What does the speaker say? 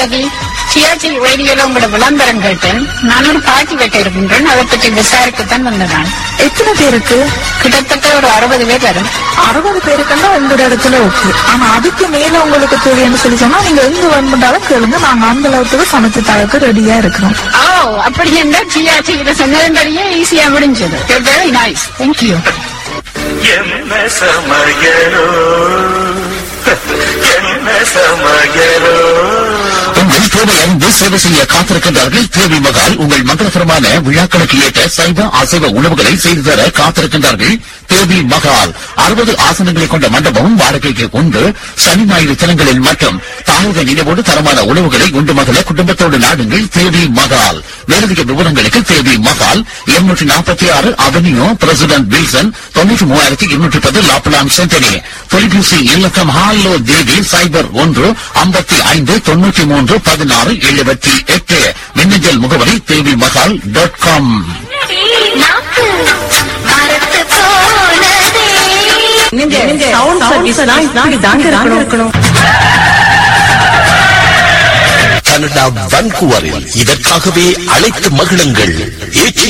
கண்ணகி சியாச்சி ரேடியோல உங்களோட விளம்பரம் கேட்டேன் நான் ஒரு பாட்டி வைக்க இருக்கின்றேன் அதை பற்றி விசாரிக்கத்தான் வந்தேன் எத்தனை பேருக்கு கிட்டத்தட்ட ஒரு அறுபது பேர் வரும் அறுபது பேருக்குன்னா உங்களோட இடத்துல ஓகே ஆனா அதுக்கு மேல உங்களுக்கு தேவைன்னு சொல்லி சொன்னா நீங்க எங்க வேணும்னாலும் கேளுங்க நாங்க அந்த அளவுக்கு சமைச்சு தரக்கு ரெடியா இருக்கிறோம் ஓ அப்படி என்ன சியாச்சி இதை சொன்னதுபடியே ஈஸியா முடிஞ்சது வெரி நைஸ் தேங்க்யூ என்ன சமயரோ என்ன சமயரோ உங்கள் தேவையறிந்து சேவை செய்ய காத்திருக்கின்றார்கள் தேவி மகால் உங்கள் மங்களகரமான விழாக்களுக்கு ஏற்ற சைவ அசைவ உணவுகளை செய்து தர காத்திருக்கின்றார்கள் தேவி மகால் அறுபது ஆசனங்களை கொண்ட மண்டபமும் வாடகைக்கு உண்டு சனி ஞாயிறு தினங்களில் மட்டும் தாயக நினைவோடு தரமான உணவுகளை உண்டு மகள குடும்பத்தோடு நாடுங்கள் தேவி மகால் மேலதிக விவரங்களுக்கு தேவி மகால் இருநூற்றி நாற்பத்தி ஆறு அவென்யூ பிரசிடென்ட் வில்சன் தொண்ணூற்றி மூவாயிரத்தி இருநூற்றி பத்து லாப்லாங் சென்டனி தொலைபேசி இலக்கம் ஹாலோ தேவி சைபர் ஒன்று ஐம்பத்தி ஐந்து தொண்ணூற்றி மூன்று பதினாறு எழுபத்தி எட்டு மின்னஞ்சல் முகவரி Devi Mahal dot com Canada வன்குவரில் இதற்காகவே அழைத்து மகிழுங்கள் ஏற்றி